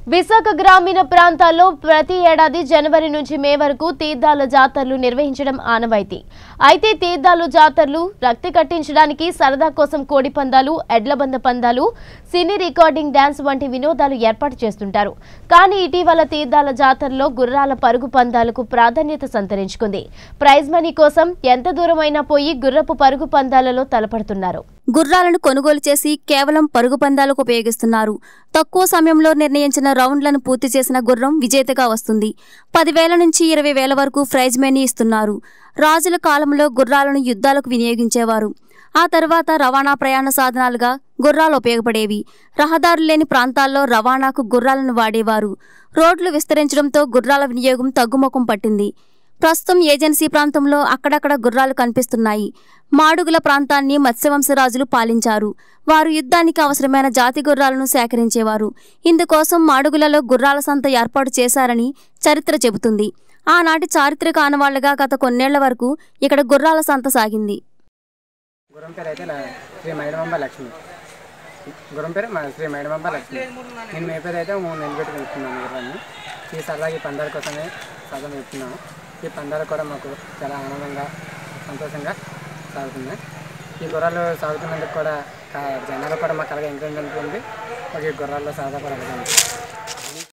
విశాఖ గ్రామీణ ప్రాంతాల్లో ప్రతి ఏడాది జనవరి నుంచి మే వరకు తీర్థాల జాతరలు నిర్వహించడం ఆనవాయితీ అయితే తీర్థాలు జాతరలు రక్తి కట్టించడానికి సరదా కోసం కోడి పందాలు ఎడ్లబంద పందాలు సినీ రికార్డింగ్ డ్యాన్స్ వంటి వినోదాలు ఏర్పాటు చేస్తుంటారు కానీ ఇటీవల తీర్థాల జాతరలో గుర్రాల పరుగు పందాలకు ప్రాధాన్యత సంతరించుకుంది ప్రైజ్ మనీ కోసం ఎంత దూరమైనా పోయి గుర్రపు పరుగు పందాలలో తలపడుతున్నారు గుర్రాలను కొనుగోలు చేసి కేవలం పరుగు పందాలకు ఉపయోగిస్తున్నారు తక్కువ సమయంలో నిర్ణయించిన రౌండ్లను పూర్తి చేసిన గుర్రం విజేతగా వస్తుంది పదివేల నుంచి ఇరవై వేల వరకు ప్రైజ్ మనీ ఇస్తున్నారు రాజుల కాలంలో గుర్రాలను యుద్ధాలకు వినియోగించేవారు ఆ తర్వాత రవాణా ప్రయాణ సాధనాలుగా గుర్రాలు ఉపయోగపడేవి రహదారులు లేని ప్రాంతాల్లో రవాణాకు గుర్రాలను వాడేవారు రోడ్లు విస్తరించడంతో గుర్రాల వినియోగం తగ్గుముఖం పట్టింది ప్రస్తుతం ఏజెన్సీ ప్రాంతంలో అక్కడక్కడ గుర్రాలు కనిపిస్తున్నాయి మాడుగుల ప్రాంతాన్ని మత్స్యవంశరాజులు పాలించారు వారు యుద్ధానికి అవసరమైన జాతి గుర్రాలను సేకరించేవారు ఇందుకోసం మాడుగులలో గుర్రాల సంత ఏర్పాటు చేశారని చరిత్ర చెబుతుంది ఆనాటి చారిత్రక ఆనవాళ్లుగా గత కొన్నేళ్ల వరకు ఇక్కడ గుర్రాల సంత సాగింది గుర్రం పేరు అయితే ల- శ్రీ మైడమంబ లక్ష్మి గుర్రం పేరు మా శ్రీ మైడమంబ లక్ష్మి నేను మేపేది అయితే మూడు నెలలు పెట్టి వెళ్తున్నాను గుర్రాన్ని ఈ సరదాగా ఈ పందాల కోసమే సరదా మేపుతున్నాము ఈ పందాలు కూడా మాకు చాలా ఆనందంగా సంతోషంగా సాగుతున్నాయి ఈ గుర్రాలు సాగుతున్నందుకు కూడా కా- జనాలు కూడా మాకు అలాగే ఎంకరేజ్మెంట్ ఉంది మాకు ఈ గుర్రాల్లో సరదా కూడా అలాగే ఉంది